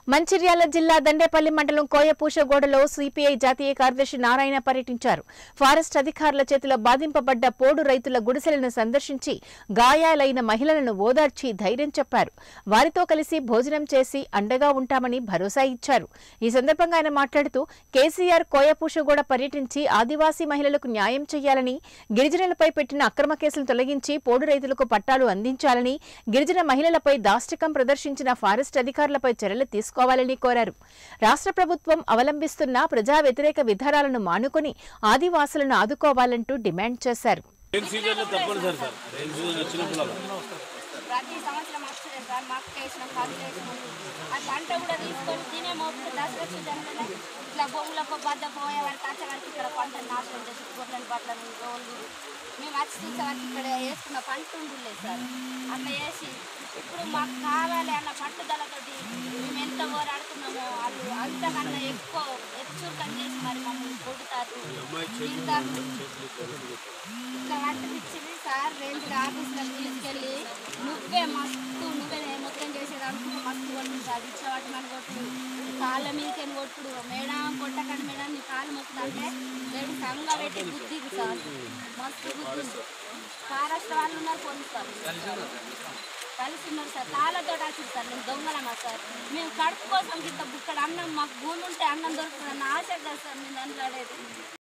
మంచిర్యాల జిల్లా దండేపల్లి మండలం కోయపూషగోడలో సిపిఐ జాతీయ కార్యదర్శి నారాయణ పర్యటించారు ఫారెస్ట్ అధికారుల చేతిలో బాధింపబడ్డ పోడు రైతుల గుడిసెలను సందర్శించి గాయాలైన మహిళలను ఓదార్చి ధైర్యం చెప్పారు వారితో కలిసి భోజనం చేసి అండగా ఉంటామని భరోసా ఇచ్చారు ఈ సందర్భంగా ఆయన మాట్లాడుతూ కేసీఆర్ కోయపూషగోడ పర్యటించి ఆదివాసీ మహిళలకు న్యాయం చేయాలని గిరిజనులపై పెట్టిన అక్రమ కేసులు తొలగించి పోడు రైతులకు పట్టాలు అందించాలని గిరిజన మహిళలపై దాష్టికం ప్రదర్శించిన ఫారెస్ట్ అధికారులపై చర్యలు తీసుకోవాలని కోరారు రాష్ట్ర ప్రభుత్వం అవలంబిస్తున్న ప్రజా వ్యతిరేక విధానాలను మానుకొని ఆదివాసులను ఆదుకోవాలంటూ డిమాండ్ చేశారు రెయిన్ సీజన్లో తప్పనిసరి సార్ రెయిన్ సీజన్ వచ్చినప్పుడు ప్రతి సంవత్సరం వస్తుంది సార్ మాకు వేసినాం పది వేసినాం ఆ పంట కూడా తీసుకొని తినే మోపుడు దసరా సీజన్లోనే ఇట్లా భూములకు బద్ద పోయే వరకు వచ్చే వరకు ఇక్కడ పంట నాశనం చేసి గొడ్లని బట్టలు రోళ్ళు మేము వచ్చి చూసే వరకు ఇక్కడ వేసుకున్న పంట ఉండులేదు సార్ అట్లా వేసి ఇప్పుడు మాకు కావాలి అన్న పట్టుదలతోటి మేము ఎంత పోరాడుతున్నామో వాళ్ళు అంతకన్నా ఎక్కువ ఎచ్చుకం చేసి మరి మమ్మల్ని కొడుతారు తిడతారు ఇట్లా వంటలు ఇచ్చింది సార్ రేంజ్ ఆఫీస్లో తీసుకెళ్ళి నువ్వే మస్తు నువ్వే మొత్తం చేసేదానికి మస్తు కొట్టింది సార్ ఇచ్చేవాటి మన కొట్టుడు కాళ్ళ మీదకి కొట్టుడు మేడం కొట్టకండి మేడం నీ కాళ్ళు మొక్కుతుంటే లేడు సంగా పెట్టి బుద్ధి సార్ మస్తు బుద్ధి ఉంది. మహారాష్ట్ర వాళ్ళు ఉన్నారు పోలీసు వాళ్ళు కలిసి ఉన్నారు సార్ తాళ్ళతో వచ్చింది సార్ మేము దొంగలమా సార్ మేము కడుపు కోసం ఇంత ఇక్కడ అన్నం మాకు భూమి ఉంటే అన్నం దొరుకుతుందన్న ఆశ కదా సార్ మేము దాంట్లో